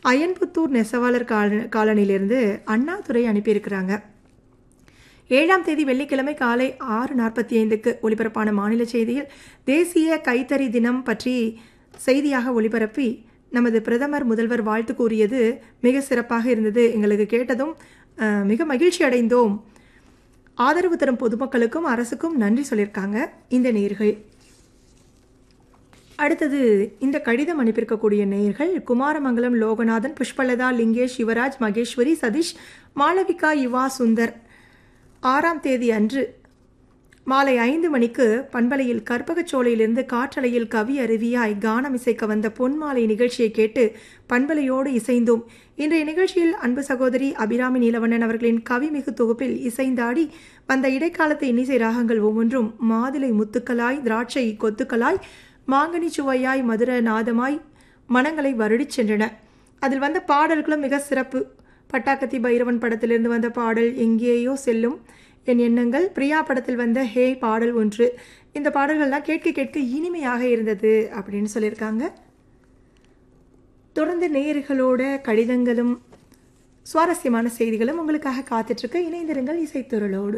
அயன்புத்தூர் நெசவாளர் கால காலனியிலிருந்து அண்ணாதுரை அனுப்பியிருக்கிறாங்க ஏழாம் தேதி வெள்ளிக்கிழமை காலை ஆறு நாற்பத்தி ஐந்துக்கு ஒலிபரப்பான மாநில செய்தியில் தேசிய கைத்தறி தினம் பற்றி செய்தியாக ஒளிபரப்பி நமது பிரதமர் முதல்வர் வாழ்த்து கூறியது மிக சிறப்பாக இருந்தது எங்களுக்கு கேட்டதும் அஹ், மிக மகிழ்ச்சி அடைந்தோம் ஆதரவு தரும் பொதுமக்களுக்கும் அரசுக்கும் நன்றி சொல்லியிருக்காங்க இந்த நேர்கள் அடுத்தது இந்த கடிதம் அனுப்பியிருக்கக்கூடிய நேயர்கள் குமாரமங்கலம் லோகநாதன் புஷ்பலதா லிங்கேஷ் யுவராஜ் மகேஸ்வரி சதீஷ் மாளவிகா யுவா சுந்தர் ஆறாம் தேதி அன்று மாலை ஐந்து மணிக்கு பண்பலையில் கற்பகச்சோலையிலிருந்து காற்றலையில் கவி அருவியாய் கானம் இசைக்க வந்த பொன்மாலை நிகழ்ச்சியை கேட்டு பண்பலையோடு இசைந்தோம் இன்றைய நிகழ்ச்சியில் அன்பு சகோதரி அபிராமி நீலவண்ணன் அவர்களின் கவிமிகு தொகுப்பில் இசைந்தாடி வந்த இடைக்காலத்து இன்னிசை ராகங்கள் ஒவ்வொன்றும் மாதுளை முத்துக்களாய் திராட்சை கொத்துக்களாய் மாங்கனி சுவையாய் மதுர நாதமாய் மனங்களை வருடிச் சென்றன அதில் வந்த பாடல்களும் மிக சிறப்பு பட்டாக்கத்தி பைரவன் படத்திலிருந்து வந்த பாடல் எங்கேயோ செல்லும் என் எண்ணங்கள் பிரியா படத்தில் வந்த ஹே பாடல் ஒன்று இந்த பாடல்கள்லாம் கேட்க கேட்க இனிமையாக இருந்தது அப்படின்னு சொல்லியிருக்காங்க தொடர்ந்து நேயர்களோட கடிதங்களும் சுவாரஸ்யமான செய்திகளும் உங்களுக்காக காத்துட்ருக்கு இணைந்திருங்கள் இசைத்துறளோடு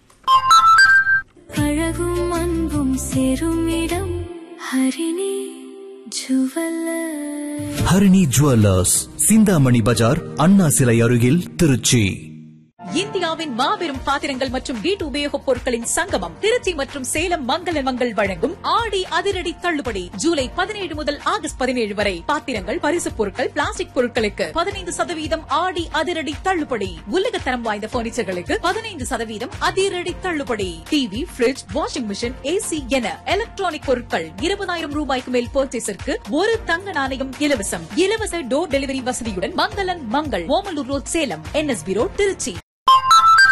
அழகும் அன்பும் சேரும் இடம் ஹரிணி ஜுவல்லர் ஹரிணி ஜுவல்லர்ஸ் சிந்தாமணி பஜார் அண்ணா சிலை அருகில் திருச்சி இந்தியாவின் மாபெரும் பாத்திரங்கள் மற்றும் வீட்டு உபயோகப் பொருட்களின் சங்கமம் திருச்சி மற்றும் சேலம் மங்கள மங்கள் வழங்கும் ஆடி அதிரடி தள்ளுபடி ஜூலை பதினேழு முதல் ஆகஸ்ட் பதினேழு வரை பாத்திரங்கள் பரிசுப் பொருட்கள் பிளாஸ்டிக் பொருட்களுக்கு பதினைந்து சதவீதம் ஆடி அதிரடி தள்ளுபடி உலகத்தரம் வாய்ந்த பர்னிச்சர்களுக்கு பதினைந்து சதவீதம் அதிரடி தள்ளுபடி TV fridge washing machine AC என எலக்ட்ரானிக் பொருட்கள் இருபதாயிரம் ரூபாய்க்கு மேல் பர்ச்சேஸிற்கு ஒரு தங்க நாணயம் இலவசம் இலவச டோர் டெலிவரி வசதியுடன் மங்களன் Mangal Omalur road Salem NSB road Trichy